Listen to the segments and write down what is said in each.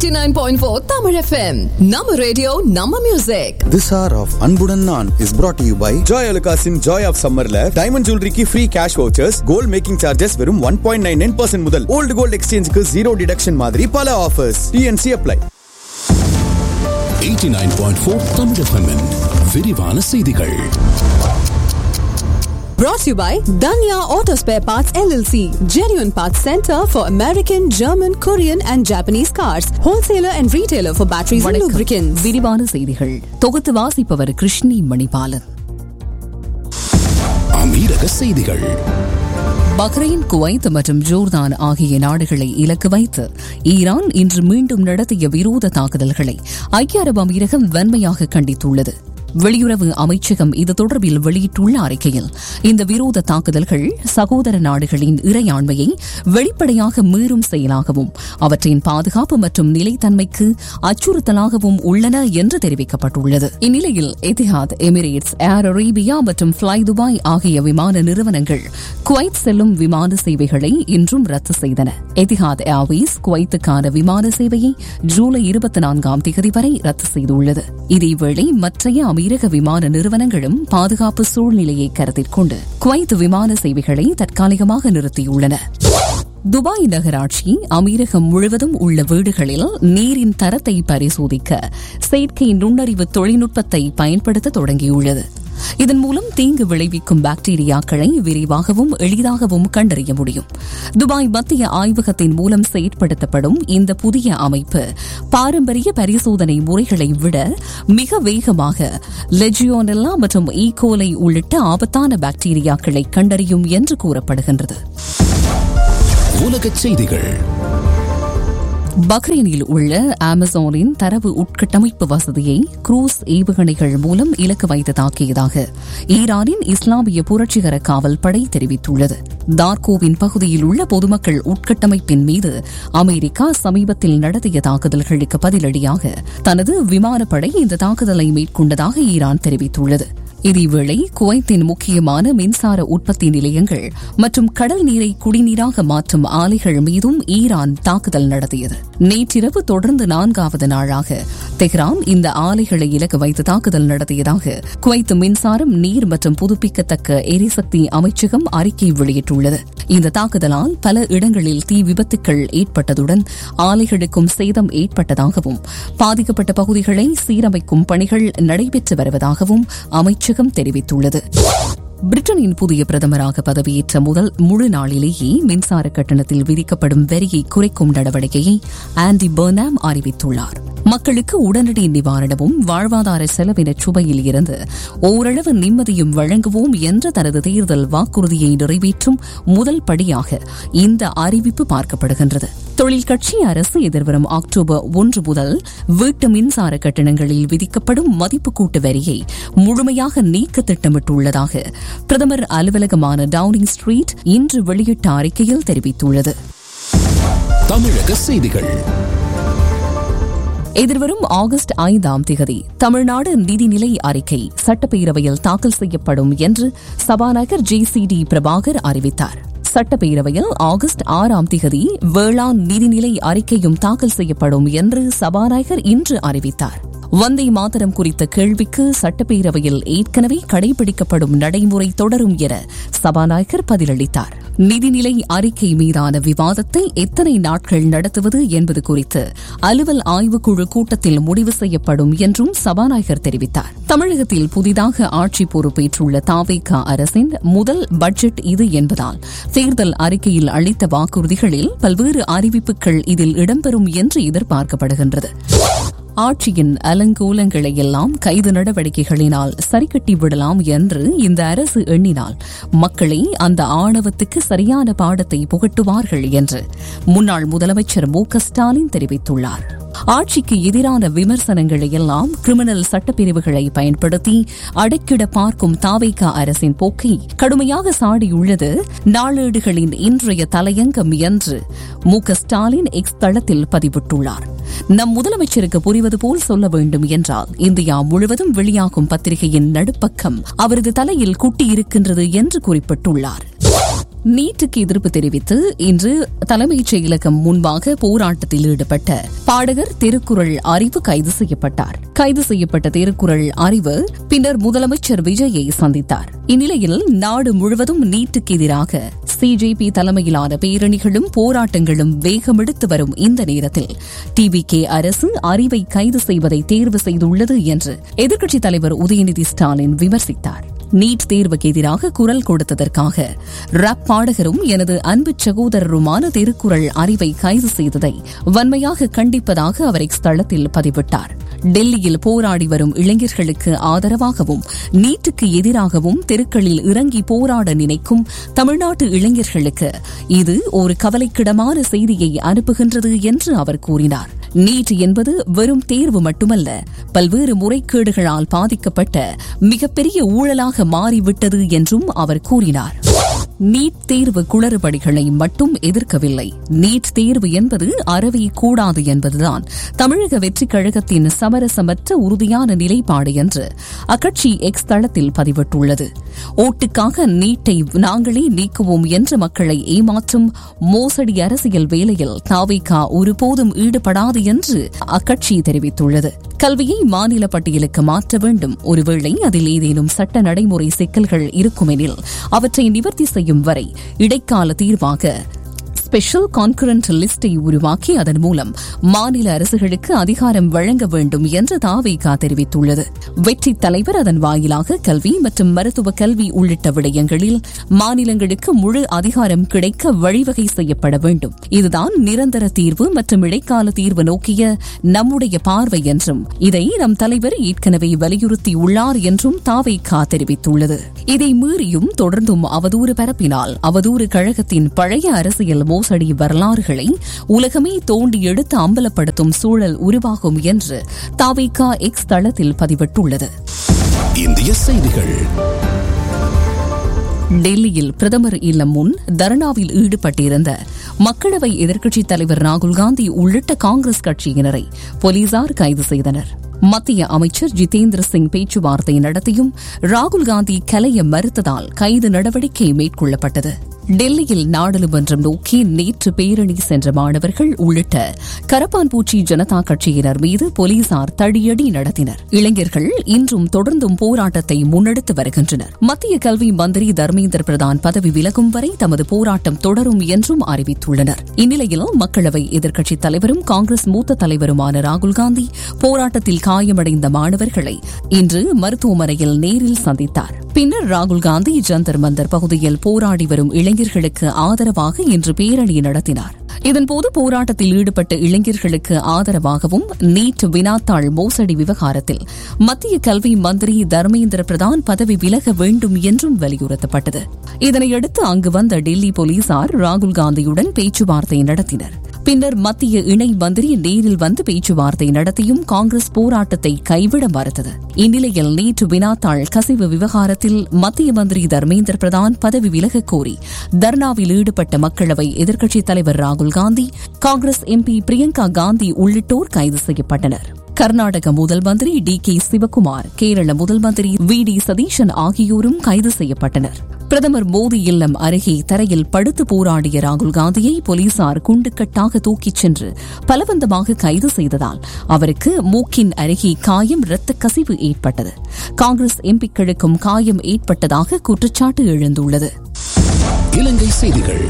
89.4 Tamil FM. Nama radio, Nama music. This hour of அன்புடன் நான் is brought to you by Joy அலுகாஸின் joy of சம்மர்ல diamond ஜுவல்லரிக்கு free cash vouchers gold making charges வெறும் one point nine nine percent முதல் old gold எக்ஸ்சேஞ்சுக்கு zero deduction மாதிரி பல ஆஃபர்ஸ் டிஎன்சி அப்ளை 89.4 தமிழ் எஃப்எம்மின் விரிவான செய்திகள் Brought to you by Danya Auto Spare Parts LLC. Genuine Parts Center for American, German, Korean and Japanese cars. Wholesaler and retailer for batteries and வணக்கம். lubricants. விரிவான செய்திகள் தொகுத்து வாசிப்பவர் கிருஷ்ணி மணிபாலன் அமீரக செய்திகள் பஹ்ரைன் குவைத் மற்றும் ஜோர்தான் ஆகிய நாடுகளை இலக்கு வைத்து ஈரான் இன்று மீண்டும் நடத்திய விரோத தாக்குதல்களை ஐக்கிய அரபு அமீரகம் வன்மையாக கண்டித்துள்ளது வெளியுறவு அமைச்சகம் இது தொடர்பில் வெளியிட்டுள்ள அறிக்கையில் இந்த விரோத தாக்குதல்கள் சகோதர நாடுகளின் இறையாண்மையை வெளிப்படையாக மீறும் செயலாகவும் அவற்றின் பாதுகாப்பு மற்றும் நிலைத்தன்மைக்கு அச்சுறுத்தலாகவும் உள்ளன என்று தெரிவிக்கப்பட்டுள்ளது இந்நிலையில் எதிஹாத் எமிரேட்ஸ் ஏர் அரேபியா மற்றும் ஃபிளை துபாய் ஆகிய விமான நிறுவனங்கள் குவைத் செல்லும் விமான சேவைகளை இன்றும் ரத்து செய்தன எதிஹாத் ஏர்வேஸ் குவைத்துக்கான விமான சேவையை ஜூலை இருபத்தி நான்காம் தேதி வரை ரத்து செய்துள்ளது இதேவேளை மற்றைய அமீரக விமான நிறுவனங்களும் பாதுகாப்பு சூழ்நிலையை கருத்தில் கொண்டு குவைத் விமான சேவைகளை தற்காலிகமாக நிறுத்தியுள்ளன துபாய் நகராட்சி அமீரகம் முழுவதும் உள்ள வீடுகளில் நீரின் தரத்தை பரிசோதிக்க செயற்கை நுண்ணறிவு தொழில்நுட்பத்தை பயன்படுத்த தொடங்கியுள்ளது இதன் மூலம் தீங்கு விளைவிக்கும் பாக்டீரியாக்களை விரைவாகவும் எளிதாகவும் கண்டறிய முடியும் துபாய் மத்திய ஆய்வகத்தின் மூலம் செயற்படுத்தப்படும் இந்த புதிய அமைப்பு பாரம்பரிய பரிசோதனை முறைகளை விட மிக வேகமாக லெஜியோனெல்லா மற்றும் ஈகோலை உள்ளிட்ட ஆபத்தான பாக்டீரியாக்களை கண்டறியும் என்று கூறப்படுகின்றது உலகச் செய்திகள் பஹ்ரைனில் உள்ள அமேசானின் தரவு உட்கட்டமைப்பு வசதியை குரூஸ் ஏவுகணைகள் மூலம் இலக்கு வைத்து தாக்கியதாக ஈரானின் இஸ்லாமிய புரட்சிகர காவல் படை தெரிவித்துள்ளது தார்கோவின் பகுதியில் உள்ள பொதுமக்கள் உட்கட்டமைப்பின் மீது அமெரிக்கா சமீபத்தில் நடத்திய தாக்குதல்களுக்கு பதிலடியாக தனது விமானப்படை இந்த தாக்குதலை மேற்கொண்டதாக ஈரான் தெரிவித்துள்ளது இதேவேளை குவைத்தின் முக்கியமான மின்சார உற்பத்தி நிலையங்கள் மற்றும் கடல் நீரை குடிநீராக மாற்றும் ஆலைகள் மீதும் ஈரான் தாக்குதல் நடத்தியது நேற்றிரவு தொடர்ந்து நான்காவது நாளாக தெஹ்ரான் இந்த ஆலைகளை இலக்கு வைத்து தாக்குதல் நடத்தியதாக குவைத் மின்சாரம் நீர் மற்றும் புதுப்பிக்கத்தக்க எரிசக்தி அமைச்சகம் அறிக்கை வெளியிட்டுள்ளது இந்த தாக்குதலால் பல இடங்களில் தீ விபத்துக்கள் ஏற்பட்டதுடன் ஆலைகளுக்கும் சேதம் ஏற்பட்டதாகவும் பாதிக்கப்பட்ட பகுதிகளை சீரமைக்கும் பணிகள் நடைபெற்று வருவதாகவும் அமைச்சகம் தெரிவித்துள்ளது பிரிட்டனின் புதிய பிரதமராக பதவியேற்ற முதல் முழு நாளிலேயே மின்சார கட்டணத்தில் விதிக்கப்படும் வரியை குறைக்கும் நடவடிக்கையை ஆண்டி பர்னாம் அறிவித்துள்ளார் மக்களுக்கு உடனடி நிவாரணமும் வாழ்வாதார செலவின சுமையில் இருந்து ஓரளவு நிம்மதியும் வழங்குவோம் என்ற தனது தேர்தல் வாக்குறுதியை நிறைவேற்றும் முதல் படியாக இந்த அறிவிப்பு பார்க்கப்படுகின்றது தொழில் கட்சி அரசு எதிர்வரும் அக்டோபர் ஒன்று முதல் வீட்டு மின்சார கட்டணங்களில் விதிக்கப்படும் மதிப்பு கூட்டு வரியை முழுமையாக நீக்க திட்டமிட்டுள்ளதாக பிரதமர் அலுவலகமான டவுனிங் ஸ்ட்ரீட் இன்று வெளியிட்ட அறிக்கையில் தெரிவித்துள்ளது தமிழக செய்திகள் எதிர்வரும் ஆகஸ்ட் ஐந்தாம் திகதி தமிழ்நாடு நிதிநிலை அறிக்கை சட்டப்பேரவையில் தாக்கல் செய்யப்படும் என்று சபாநாயகர் ஜே சி டி பிரபாகர் அறிவித்தார் சட்டப்பேரவையில் ஆகஸ்ட் ஆறாம் திகதி வேளாண் நிதிநிலை அறிக்கையும் தாக்கல் செய்யப்படும் என்று சபாநாயகர் இன்று அறிவித்தார் வந்தே மாதரம் குறித்த கேள்விக்கு சட்டப்பேரவையில் ஏற்கனவே கடைபிடிக்கப்படும் நடைமுறை தொடரும் என சபாநாயகர் பதிலளித்தார் நிதிநிலை அறிக்கை மீதான விவாதத்தை எத்தனை நாட்கள் நடத்துவது என்பது குறித்து அலுவல் ஆய்வுக்குழு கூட்டத்தில் முடிவு செய்யப்படும் என்றும் சபாநாயகர் தெரிவித்தார் தமிழகத்தில் புதிதாக ஆட்சி பொறுப்பேற்றுள்ள தாவேகா அரசின் முதல் பட்ஜெட் இது என்பதால் தேர்தல் அறிக்கையில் அளித்த வாக்குறுதிகளில் பல்வேறு அறிவிப்புகள் இதில் இடம்பெறும் என்று எதிர்பார்க்கப்படுகின்றது ஆட்சியின் அலங்கோலங்களை எல்லாம் கைது நடவடிக்கைகளினால் சரிக்கட்டி விடலாம் என்று இந்த அரசு எண்ணினால் மக்களே அந்த ஆணவத்துக்கு சரியான பாடத்தை புகட்டுவார்கள் என்று முன்னாள் முதலமைச்சர் மு க ஸ்டாலின் தெரிவித்துள்ளார் ஆட்சிக்கு எதிரான விமர்சனங்களை எல்லாம் கிரிமினல் சட்டப்பிரிவுகளை பயன்படுத்தி அடக்கிட பார்க்கும் தாவேகா அரசின் போக்கை கடுமையாக சாடியுள்ளது நாளேடுகளின் இன்றைய தலையங்கம் என்று மு க ஸ்டாலின் எக்ஸ் தளத்தில் பதிவிட்டுள்ளார் நம் முதலமைச்சருக்கு புரிவது போல் சொல்ல வேண்டும் என்றால் இந்தியா முழுவதும் வெளியாகும் பத்திரிகையின் நடுப்பக்கம் அவரது தலையில் குட்டி இருக்கின்றது என்று குறிப்பிட்டுள்ளார் நீட்டுக்கு எதிர்ப்பு தெரிவித்து இன்று தலைமைச் செயலகம் முன்பாக போராட்டத்தில் ஈடுபட்ட பாடகர் திருக்குறள் அறிவு கைது செய்யப்பட்டார் கைது செய்யப்பட்ட திருக்குறள் அறிவு பின்னர் முதலமைச்சர் விஜயை சந்தித்தார் இந்நிலையில் நாடு முழுவதும் நீட்டுக்கு எதிராக சிஜேபி தலைமையிலான பேரணிகளும் போராட்டங்களும் வேகமெடுத்து வரும் இந்த நேரத்தில் டிவிகே அரசு அறிவை கைது செய்வதை தேர்வு செய்துள்ளது என்று எதிர்க்கட்சித் தலைவர் உதயநிதி ஸ்டாலின் விமர்சித்தார் நீட் தேர்வுக்கு எதிராக குரல் கொடுத்ததற்காக ரப் பாடகரும் எனது அன்பு சகோதரருமான திருக்குறள் அறிவை கைது செய்ததை வன்மையாக கண்டிப்பதாக அவர் எக்ஸ் தளத்தில் பதிவிட்டார் டெல்லியில் போராடி வரும் இளைஞர்களுக்கு ஆதரவாகவும் நீட்டுக்கு எதிராகவும் தெருக்களில் இறங்கி போராட நினைக்கும் தமிழ்நாட்டு இளைஞர்களுக்கு இது ஒரு கவலைக்கிடமான செய்தியை அனுப்புகின்றது என்று அவர் கூறினார் நீட் என்பது வெறும் தேர்வு மட்டுமல்ல பல்வேறு முறைகேடுகளால் பாதிக்கப்பட்ட மிகப்பெரிய ஊழலாக மாறிவிட்டது என்றும் அவர் கூறினார் நீட் தேர்வு குளறுபடிகளை மட்டும் எதிர்க்கவில்லை நீட் தேர்வு என்பது அறவே கூடாது என்பதுதான் தமிழக வெற்றிக் கழகத்தின் சமரசமற்ற உறுதியான நிலைப்பாடு என்று அக்கட்சி எக்ஸ் தளத்தில் பதிவிட்டுள்ளது ஓட்டுக்காக நீட்டை நாங்களே நீக்குவோம் என்று மக்களை ஏமாற்றும் மோசடி அரசியல் வேலையில் தாவேகா ஒருபோதும் ஈடுபடாது என்று அக்கட்சி தெரிவித்துள்ளது கல்வியை மாநில பட்டியலுக்கு மாற்ற வேண்டும் ஒருவேளை அதில் ஏதேனும் சட்ட நடைமுறை சிக்கல்கள் இருக்குமெனில் அவற்றை நிவர்த்தி செய்யும் வரை இடைக்கால தீர்வாக ஸ்பெஷல் கான்கரண்ட் லிஸ்டை உருவாக்கி அதன் மூலம் மாநில அரசுகளுக்கு அதிகாரம் வழங்க வேண்டும் என்று தாவேகா தெரிவித்துள்ளது வெற்றி தலைவர் அதன் வாயிலாக கல்வி மற்றும் மருத்துவ கல்வி உள்ளிட்ட விடயங்களில் மாநிலங்களுக்கு முழு அதிகாரம் கிடைக்க வழிவகை செய்யப்பட வேண்டும் இதுதான் நிரந்தர தீர்வு மற்றும் இடைக்கால தீர்வு நோக்கிய நம்முடைய பார்வை என்றும் இதை நம் தலைவர் ஏற்கனவே வலியுறுத்தியுள்ளார் என்றும் தாவேகா தெரிவித்துள்ளது இதை மீறியும் தொடர்ந்தும் அவதூறு பரப்பினால் அவதூறு கழகத்தின் பழைய அரசியல் மோசடி வரலாறுகளை உலகமே தோண்டி எடுத்து அம்பலப்படுத்தும் சூழல் உருவாகும் என்று தாவேகா எக்ஸ் தளத்தில் பதிவிட்டுள்ளது இந்திய செய்திகள் டெல்லியில் பிரதமர் இல்லம் முன் தர்ணாவில் ஈடுபட்டிருந்த மக்களவை எதிர்க்கட்சித் தலைவர் ராகுல் காந்தி உள்ளிட்ட காங்கிரஸ் கட்சியினரை போலீசார் கைது செய்தனர் மத்திய அமைச்சர் ஜிதேந்திர சிங் பேச்சுவார்த்தை நடத்தியும் ராகுல் காந்தி கலைய மறுத்ததால் கைது நடவடிக்கை மேற்கொள்ளப்பட்டது டெல்லியில் நாடாளுமன்றம் நோக்கி நேற்று பேரணி சென்ற மாணவர்கள் உள்ளிட்ட கரப்பான்பூச்சி ஜனதா கட்சியினர் மீது போலீசார் தடியடி நடத்தினர் இளைஞர்கள் இன்றும் தொடர்ந்தும் போராட்டத்தை முன்னெடுத்து வருகின்றனர் மத்திய கல்வி மந்திரி தர்மேந்திர பிரதான் பதவி விலகும் வரை தமது போராட்டம் தொடரும் என்றும் அறிவித்துள்ளனர் இந்நிலையில் மக்களவை எதிர்க்கட்சித் தலைவரும் காங்கிரஸ் மூத்த தலைவருமான ராகுல் காந்தி போராட்டத்தில் காயமடைந்த மாணவர்களை இன்று மருத்துவமனையில் நேரில் சந்தித்தார் பின்னர் ராகுல் காந்தி ஜந்தர் மந்தர் பகுதியில் போராடி வரும் இளைஞர்களுக்கு ஆதரவாக இன்று பேரணி நடத்தினார் இதன்போது போராட்டத்தில் ஈடுபட்ட இளைஞர்களுக்கு ஆதரவாகவும் நீட் வினாத்தாள் மோசடி விவகாரத்தில் மத்திய கல்வி மந்திரி தர்மேந்திர பிரதான் பதவி விலக வேண்டும் என்றும் வலியுறுத்தப்பட்டது இதனையடுத்து அங்கு வந்த டெல்லி போலீசார் ராகுல் காந்தியுடன் பேச்சுவார்த்தை நடத்தினர் பின்னர் மத்திய இணை மந்திரி நேரில் வந்து பேச்சுவார்த்தை நடத்தியும் காங்கிரஸ் போராட்டத்தை கைவிட மறுத்தது இந்நிலையில் நேற்று வினாத்தாள் கசிவு விவகாரத்தில் மத்திய மந்திரி தர்மேந்திர பிரதான் பதவி விலகக் கோரி தர்ணாவில் ஈடுபட்ட மக்களவை எதிர்க்கட்சித் தலைவர் ராகுல் காந்தி காங்கிரஸ் எம்பி பிரியங்கா காந்தி உள்ளிட்டோர் கைது செய்யப்பட்டனர் கர்நாடக முதல் மந்திரி டி கே சிவகுமார் கேரள முதல் மந்திரி வி டி சதீஷன் ஆகியோரும் கைது செய்யப்பட்டனர் பிரதமர் மோடி இல்லம் அருகே தரையில் படுத்து போராடிய ராகுல் காந்தியை போலீசார் குண்டுக்கட்டாக தூக்கிச் சென்று பலவந்தமாக கைது செய்ததால் அவருக்கு மூக்கின் அருகே காயம் இரத்த கசிவு ஏற்பட்டது காங்கிரஸ் எம்பிக்களுக்கும் காயம் ஏற்பட்டதாக குற்றச்சாட்டு எழுந்துள்ளது இலங்கை செய்திகள்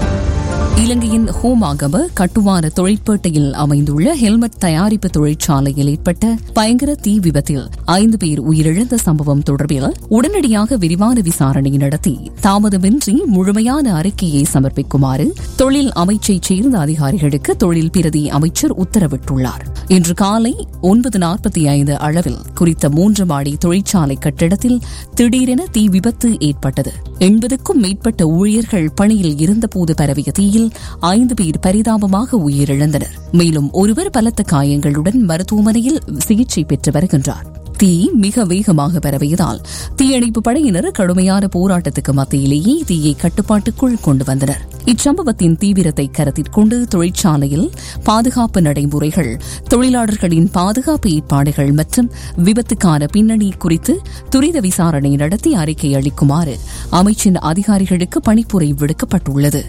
இலங்கையின் ஹோமாகம கட்டுமான தொழிற்பேட்டையில் அமைந்துள்ள ஹெல்மெட் தயாரிப்பு தொழிற்சாலையில் ஏற்பட்ட பயங்கர தீ விபத்தில் ஐந்து பேர் உயிரிழந்த சம்பவம் தொடர்பில் உடனடியாக விரிவான விசாரணை நடத்தி தாமதமின்றி முழுமையான அறிக்கையை சமர்ப்பிக்குமாறு தொழில் அமைச்சைச் சேர்ந்த அதிகாரிகளுக்கு தொழில் பிரதி அமைச்சர் உத்தரவிட்டுள்ளார் இன்று காலை ஒன்பது நாற்பத்தி ஐந்து அளவில் குறித்த மூன்று மாடி தொழிற்சாலை கட்டிடத்தில் திடீரென தீ விபத்து ஏற்பட்டது எண்பதுக்கும் மேற்பட்ட ஊழியர்கள் பணியில் இருந்தபோது பரவிய தீயில் ஐந்து பேர் பரிதாபமாக உயிரிழந்தனர் மேலும் ஒருவர் பலத்த காயங்களுடன் மருத்துவமனையில் சிகிச்சை பெற்று வருகின்றார் தீ மிக வேகமாக பரவியதால் தீயணைப்பு படையினர் கடுமையான போராட்டத்துக்கு மத்தியிலேயே தீயை கட்டுப்பாட்டுக்குள் கொண்டு வந்தனர் இச்சம்பவத்தின் தீவிரத்தை கருத்தில் கொண்டு தொழிற்சாலையில் பாதுகாப்பு நடைமுறைகள் தொழிலாளர்களின் பாதுகாப்பு ஏற்பாடுகள் மற்றும் விபத்துக்கான பின்னணி குறித்து துரித விசாரணை நடத்தி அறிக்கை அளிக்குமாறு அமைச்சின் அதிகாரிகளுக்கு பணிப்புரை விடுக்கப்பட்டுள்ளது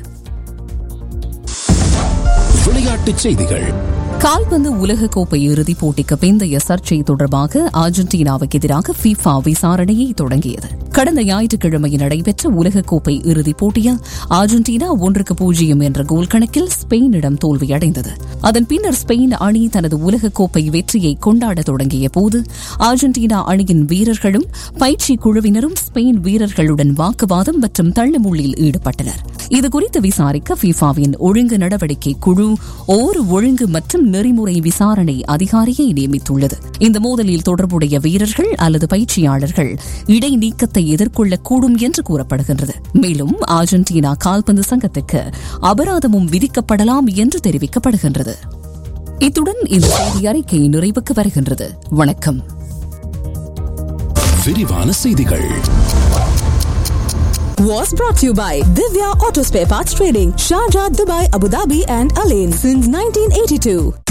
விளையாட்டுச் செய்திகள் கால்பந்து உலகக்கோப்பை இறுதிப் போட்டிக்கு பிந்தைய சர்ச்சை தொடர்பாக அர்ஜென்டினாவுக்கு எதிராக FIFA விசாரணையை தொடங்கியது கடந்த ஞாயிற்றுக்கிழமை நடைபெற்ற உலகக்கோப்பை இறுதிப் போட்டியில் அர்ஜென்டினா ஒன்றுக்கு பூஜ்ஜியம் என்ற கோல் கணக்கில் ஸ்பெயினிடம் தோல்வியடைந்தது அதன் பின்னர் ஸ்பெயின் அணி தனது உலகக்கோப்பை வெற்றியை கொண்டாட தொடங்கிய போது அர்ஜென்டினா அணியின் வீரர்களும் பயிற்சி குழுவினரும் ஸ்பெயின் வீரர்களுடன் வாக்குவாதம் மற்றும் தள்ளுமுள்ளில் ஈடுபட்டனர் இதுகுறித்து விசாரிக்க ஃபிஃபாவின் ஒழுங்கு நடவடிக்கை குழு ஓர் ஒழுங்கு மற்றும் நெறிமுறை விசாரணை அதிகாரியை நியமித்துள்ளது இந்த மோதலில் தொடர்புடைய வீரர்கள் அல்லது பயிற்சியாளர்கள் இடைநீக்கத்தை எதிர்கொள்ளக்கூடும் என்று கூறப்படுகின்றது மேலும் அர்ஜென்டினா கால்பந்து சங்கத்துக்கு அபராதமும் விதிக்கப்படலாம் என்று தெரிவிக்கப்படுகின்றது இத்துடன் இந்த செய்தி அறிக்கை நிறைவுக்கு வருகின்றது வணக்கம் விரிவான செய்திகள் Was brought to you by Divya Auto Spare Parts Trading, Sharjah, Dubai, Abu Dhabi, and Alain since 1982.